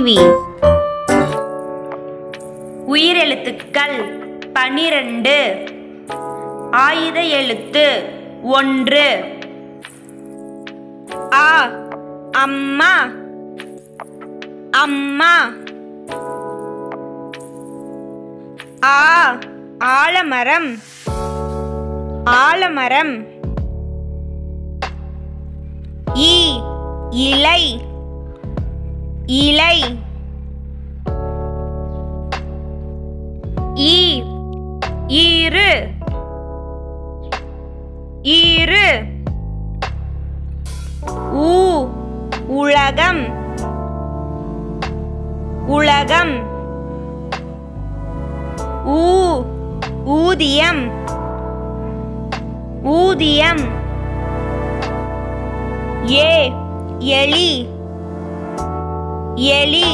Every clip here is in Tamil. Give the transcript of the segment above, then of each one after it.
டிவி உயிரெழுத்துக்கள் பனிரெண்டு ஆயுத எழுத்து ஒன்று ஆ அம்மா அம்மா ஆ ஆலமரம் ஆலமரம் ஈ இலை இலை ஈ ஈரு ஈரு ஊ உலகம் உலகம் ஊ ஊதியம் ஊதியம் ஏ எலி எலி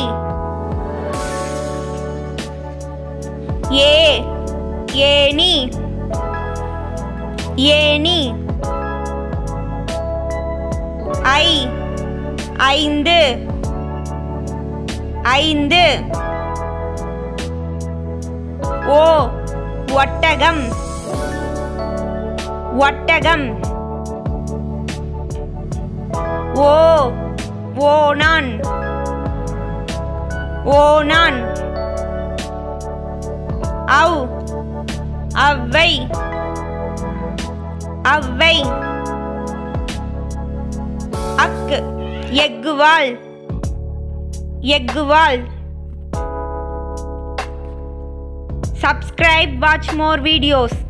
ஏ ஏனி ஏனி ஐ ஐந்து ஐந்து ஓ ஒட்டகம் ஒட்டகம் ஓ ஓனான் ஓனான் அவ் அவ்வை அவ்வை அக்கு எக்குவாள் எக்குவாள் subscribe watch more videos